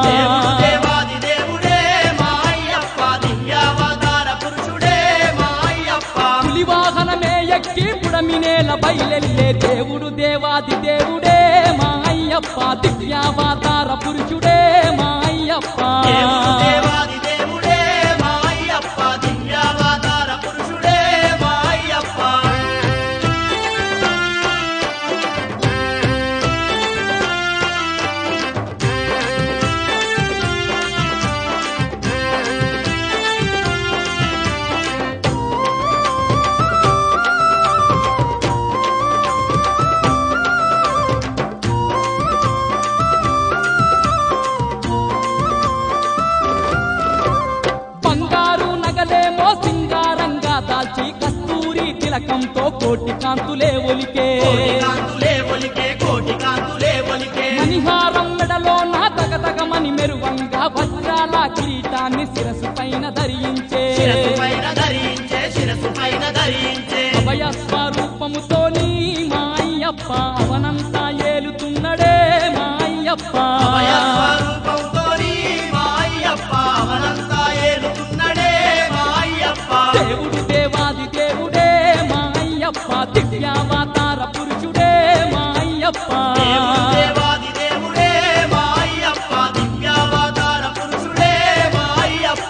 దేవుడు దేవాది దేవుడే మా అయ్యప్ప దివ్యావతార పురుషుడే మా అయ్యప్ప పులి వాహనమే ఎక్కి పుడమినేల బయలెల్లే దేవుడు దేవాది దేవుడే మా అయ్యప్ప దివ్యావతార పురుషుడే మా అయ్యప్ప దేవుడు దేవాది దేవుడే మా అయ్యప్ప దివ్యావతార పురుషుడే మా అయ్యప్ప బంగారు నగలేమో సింగారంగా దాల్చి కస్తూరి తిలకంతో కోటి కాంతులే ఒలికే కోటి కాంతులే ఒలికే కోటి కాంతులే ఒలికే మణిహారం మెడలో నా తగతగమని మెరువంగా వజ్రాల కిరీటాన్ని శిరసు పైన ధరించే శిరసు పైన ధరించే శిరసు పైన ధరించే అభయ స్వరూపముతోని మా అయ్యప్ప అవనంతా ఏలుతున్నడే మా అయ్యప్ప అభయ స్వరూపంతోని మా అయ్యప్ప అవనంతా ఏలుతున్నడే మా అయ్యప్ప దేవుడు దేవాది దేవుడే మా అయ్యప్ప దివ్యావతార పురుషుడే మా అయ్యప్ప దేవుడు దేవాది దేవుడే మా అయ్యప్ప దివ్యావతార పురుషుడే మా అయ్యప్ప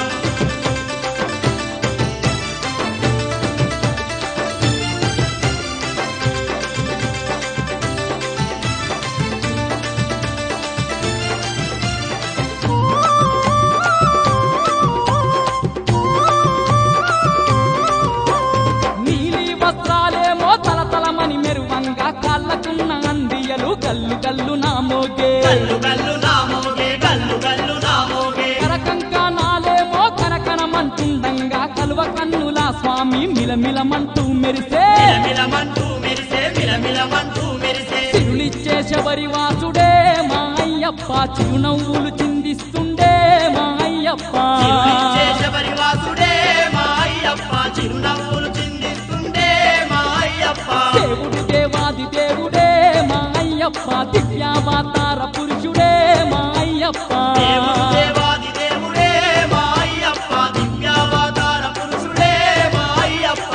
నీలి వస్త్రాలేమో తలతలమని మెరువంగా కాళ్ళకున్న అందియలు గల్లు గల్లు నా మోగే గల్లు గల్లు నా మోగే గల్లు గల్లు నా మోగే కరకంకణాలేమో కనకనమంటుండంగా కలువ కన్నుల స్వామి మిలమిలమంటూ మెరిసే మిలమిలమంటూ మెరిసే మిలమిలమంటూ మెరిసే తిరులిచ్చే శబరి వాసుడే మా అయ్యప్ప చిరునవ్వులు చిందిస్తుండే మా అయ్యప్ప చిరునిచ్చే శబరివాసుడే మా అయ్యప్ప చిరునవ్వులు చిందిస్తుండే మా అయ్యప్ప దేవుడు దేవాది దేవుడే మా అయ్యప్ప దివ్యావతార పురుషుడే మా అయ్యప్ప దేవుడు దేవాది దేవుడే మా అయ్యప్ప దివ్యావతార పురుషుడే మా అయ్యప్ప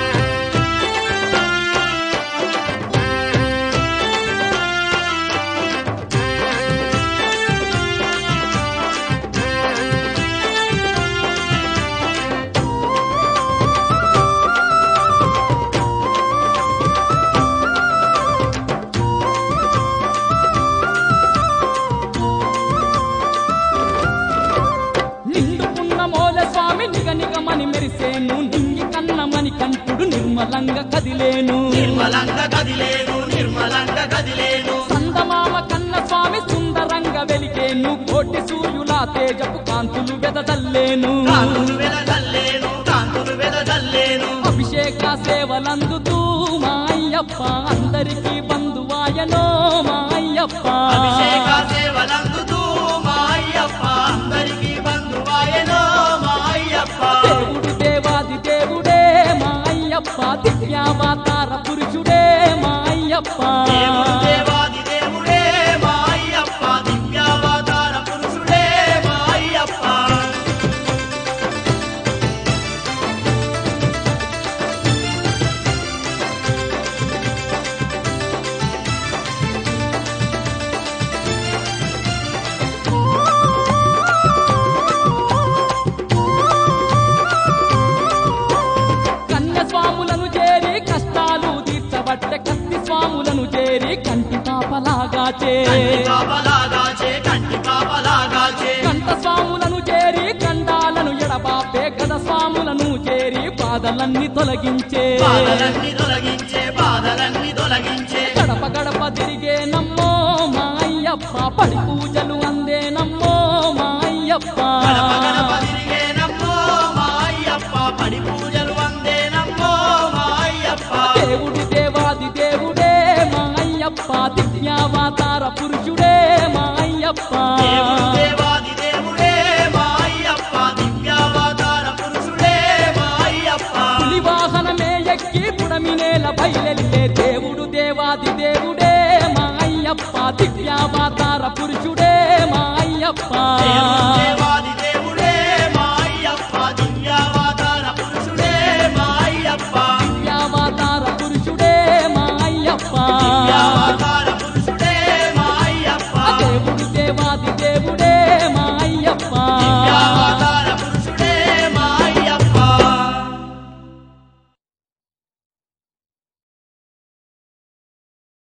నిండుకున్న మోల స్వామి నిగ నిగమని మెరిసేను నింగి కన్నమని కంటుడు నిర్మలంగా కదిలేను నిర్మలంగా కదిలేను నిర్మలంగా కదిలేను సందమామ కన్న స్వామి సుందరంగా వెలిగేను కోటి సూర్యుల తేజపు కాంతులు వెదజల్లేను కాంతులు వెదజల్లేను కాంతులు వెదజల్లేను అభిషేక సేవలందుతూ మా అయ్యప్ప అందరికీ బంధువాయనో మా అయ్యప్ప అభిషేక సేవలందుతూ మా అయ్యప్ప అందరికీ బంధువాయనో మా అయ్యప్ప దేవుడు దేవాది దేవుడే మా అయ్యప్ప దివ్యావతార పురుషుడే మా అయ్యప్ప దేవుడు దేవాది దేవుడే మా అయ్యప్ప దివ్యావతార పురుషుడే మా అయ్యప్ప కన్య స్వాములను చేరి కష్టాలు తీర్చబట్టే కత్తి స్వాములను చేరి కంటి పాపలాగాచే కంటి పాపలాగాచే కంటి పాపలాగాచే కంట స్వాములను చేరి కండాలను ఎడబాపే గద స్వాములను చేరి బాధలన్నీ తొలగించే బాధలన్నీ తొలగించే బాధలన్నీ తొలగించే గడప గడప తిరిగే నమ్మో మా అయ్యప్ప పడి పూజలు అందే నమ్మో మా అయ్యప్ప గడప గడప తిరిగేనమ్మో మా అయ్యప్ప పడి పూజలు వందేనమ్మో మా అయ్యప్ప దేవుడు దేవాది దేవుడే మా అయ్యప్ప దివ్యావతార పురుషుడే మా అయ్యప్ప దేవుడు దేవాది దేవుడే మా అయ్యప్ప దివ్యావతార పురుషుడే మా అయ్యప్ప పులి వాహనమే ఎక్కి పుడమినేల బయలెల్లే దేవుడు దేవాది దేవుడే మా అయ్యప్ప దివ్యావతార పురుషుడే మా అయ్యప్ప అయ్యప్ప జయము దేవాది